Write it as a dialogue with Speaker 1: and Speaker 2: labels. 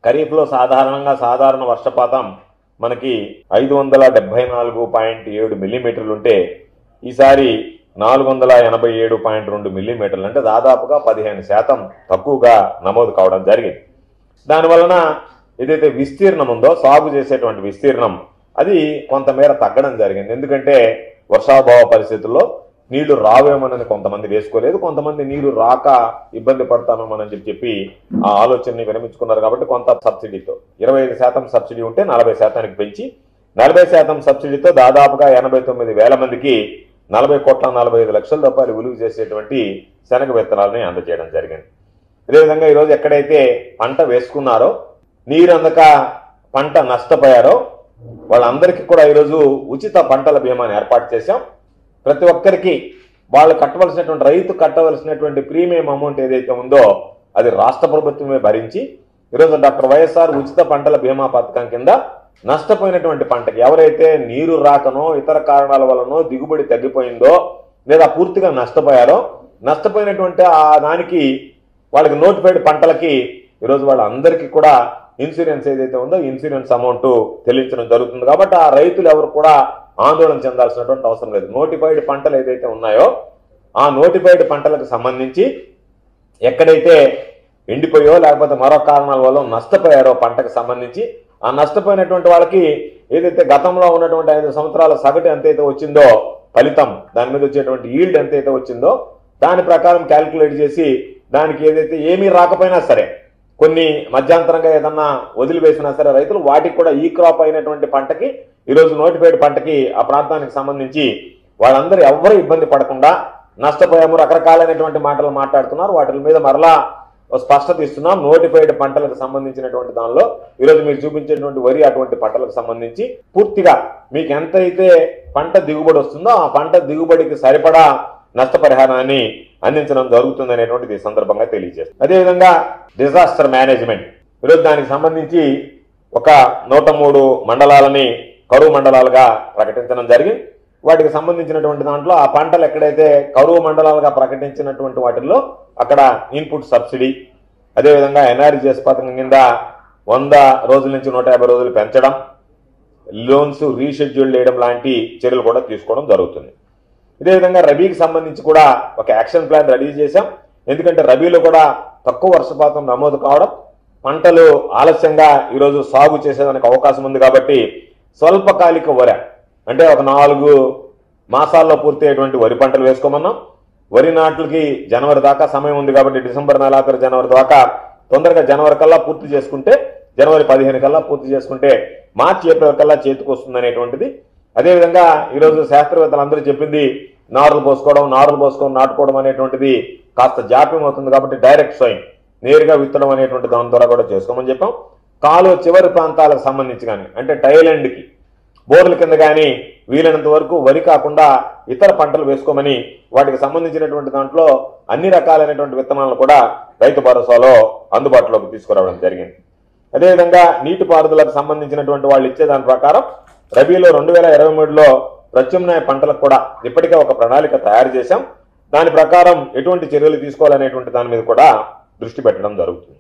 Speaker 1: ఖరీఫ్లో సాధారణంగా సాధారణ వర్షపాతం మనకి ఐదు వందల డెబ్బై నాలుగు పాయింట్ ఏడు మిల్లీమీటర్లు ఉంటే ఈసారి నాలుగు వందల ఎనభై ఏడు పాయింట్ రెండు మిల్లీమీటర్లు అంటే దాదాపుగా పదిహేను శాతం తక్కువగా నమోదు కావడం జరిగింది దానివలన ఏదైతే విస్తీర్ణం ఉందో సాగు చేసేటువంటి విస్తీర్ణం అది కొంతమేర తగ్గడం జరిగింది ఎందుకంటే వర్షాభావ పరిస్థితుల్లో నీళ్లు రావేమోనని కొంతమంది వేసుకోలేదు కొంతమంది నీరు రాక ఇబ్బంది పడతామేమోనని చెప్పి చెప్పి ఆ ఆలోచనని విరమించుకున్నారు కాబట్టి కొంత సబ్సిడీతో ఇరవై ఐదు శాతం సబ్సిడీ ఉంటే నలభై శాతానికి పెంచి నలభై శాతం సబ్సిడీతో దాదాపుగా ఎనభై తొమ్మిది వేల మందికి నలభై కోట్ల నలభై ఐదు లక్షల రూపాయలు విలువ చేసేటువంటి శనగ విత్తనాలని అందజేయడం జరిగింది అదేవిధంగా ఈరోజు ఎక్కడైతే పంట వేసుకున్నారో నీరు అందక పంట నష్టపోయారో వాళ్ళందరికీ కూడా ఈరోజు ఉచిత పంటల బీమాని ఏర్పాటు చేశాం ప్రతి ఒక్కరికి వాళ్ళు కట్టవలసినటువంటి రైతు కట్టవలసినటువంటి ప్రీమియం అమౌంట్ ఏదైతే ఉందో అది రాష్ట్ర ప్రభుత్వమే భరించి ఈరోజు డాక్టర్ వైఎస్ఆర్ ఉచిత పంటల బీమా పథకం కింద నష్టపోయినటువంటి పంటకి ఎవరైతే నీరు రాకనో ఇతర కారణాల వలనో దిగుబడి తగ్గిపోయిందో లేదా పూర్తిగా నష్టపోయారో నష్టపోయినటువంటి ఆ దానికి వాళ్ళకి నోటిఫైడ్ పంటలకి ఈరోజు వాళ్ళందరికీ కూడా ఇన్సూరెన్స్ ఏదైతే ఉందో ఇన్సూరెన్స్ అమౌంట్ చెల్లించడం జరుగుతుంది కాబట్టి ఆ రైతులు ఎవరు కూడా ఆందోళన చెందాల్సినటువంటి అవసరం లేదు నోటిఫైడ్ పంటలు ఏదైతే ఉన్నాయో ఆ నోటిఫైడ్ పంటలకు సంబంధించి ఎక్కడైతే ఎండిపోయో లేకపోతే మరో కారణాల వల్ల నష్టపోయారో పంటకు సంబంధించి ఆ నష్టపోయినటువంటి వాళ్ళకి ఏదైతే గతంలో ఉన్నటువంటి ఐదు సంవత్సరాల సగటు ఎంతైతే వచ్చిందో ఫలితం దాని మీద వచ్చేటువంటి ఈల్డ్ ఎంతైతే వచ్చిందో దాని ప్రకారం క్యాలిక్యులేట్ చేసి దానికి ఏదైతే ఏమీ రాకపోయినా సరే కొన్ని మధ్యాంతరంగా ఏదన్నా వదిలివేసినా సరే రైతులు వాటికి కూడా ఈ క్రాప్ అయినటువంటి పంటకి ఈరోజు నోటిఫైడ్ పంటకి ఆ ప్రాంతానికి సంబంధించి వాళ్ళందరూ ఎవ్వరూ ఇబ్బంది పడకుండా నష్టపోయాము రకరకాలైనటువంటి మాటలు మాట్లాడుతున్నారు వాటి మీద మరలా ఓ స్పష్టత ఇస్తున్నాం నోటిఫైడ్ పంటలకు సంబంధించినటువంటి దానిలో ఈరోజు మీరు చూపించేటువంటి వరి అటువంటి పంటలకు సంబంధించి పూర్తిగా మీకు ఎంతైతే పంట దిగుబడి వస్తుందో ఆ పంట దిగుబడికి సరిపడా నష్టపరిహారాన్ని అందించడం జరుగుతుంది అనేటువంటిది ఈ సందర్భంగా తెలియజేస్తుంది అదేవిధంగా డిజాస్టర్ మేనేజ్మెంట్ ఈరోజు దానికి సంబంధించి ఒక నూట మూడు మండలాలని కరువు మండలాలుగా ప్రకటించడం జరిగింది వాటికి సంబంధించినటువంటి దాంట్లో ఆ పంటలు ఎక్కడైతే కరువు మండలాలుగా ప్రకటించినటువంటి వాటిల్లో అక్కడ ఇన్పుట్ సబ్సిడీ అదేవిధంగా ఎన్ఆర్జీఎస్ పథకం కింద వంద రోజుల నుంచి నూట యాభై రోజులు పెంచడం లోన్స్ రీషెడ్యూల్ చేయడం లాంటి చర్యలు కూడా తీసుకోవడం జరుగుతుంది ఇదే విధంగా రబీకి సంబంధించి కూడా ఒక యాక్షన్ ప్లాన్ రెడీ చేశాం ఎందుకంటే రబీలో కూడా తక్కువ వర్షపాతం నమోదు కావడం పంటలు ఆలస్యంగా ఈరోజు సాగు చేసేదానికి అవకాశం ఉంది కాబట్టి స్వల్పకాలిక వర అంటే ఒక నాలుగు మాసాల్లో పూర్తయ్యేటువంటి వరి పంటలు వేసుకోమన్నాం వరి నాట్లకి జనవరి దాకా సమయం ఉంది కాబట్టి డిసెంబర్ నెలాఖరు జనవరి దాకా తొందరగా జనవరి కల్లా పూర్తి చేసుకుంటే జనవరి పదిహేను కల్లా పూర్తి చేసుకుంటే మార్చి ఏప్రిల్ కల్లా చేతికి వస్తుంది అనేటువంటిది అదేవిధంగా ఈరోజు శాస్త్రవేత్తలు అందరూ చెప్పింది నారులు పోసుకోవడం నారులు పోసుకోవడం నాటుకోవడం అనేటువంటిది కాస్త జాప్యం అవుతుంది కాబట్టి డైరెక్ట్ సోయింగ్ నేరుగా విత్తడం అనేటువంటి దాని ద్వారా కూడా చేసుకోమని చెప్పాం కాలువ చివరి ప్రాంతాలకు సంబంధించి కానీ అంటే టైలాండ్కి బోర్ల కింద కానీ వీలైనంత వరకు వరి కాకుండా ఇతర పంటలు వేసుకోమని వాటికి సంబంధించినటువంటి దాంట్లో అన్ని రకాలైనటువంటి విత్తనాలను కూడా రైతు భరోసాలో అందుబాటులోకి తీసుకురావడం జరిగింది అదేవిధంగా నీటిపారుదలకు సంబంధించినటువంటి వాళ్ళు ఇచ్చే దాని ప్రకారం రబీలో రెండు వేల ఇరవై మూడులో ప్రత్యామ్నాయ పంటలకు కూడా ఇప్పటికే ఒక ప్రణాళిక తయారు చేశాం దాని ప్రకారం ఎటువంటి చర్యలు తీసుకోవాలనేటువంటి దాని మీద కూడా దృష్టి పెట్టడం జరుగుతుంది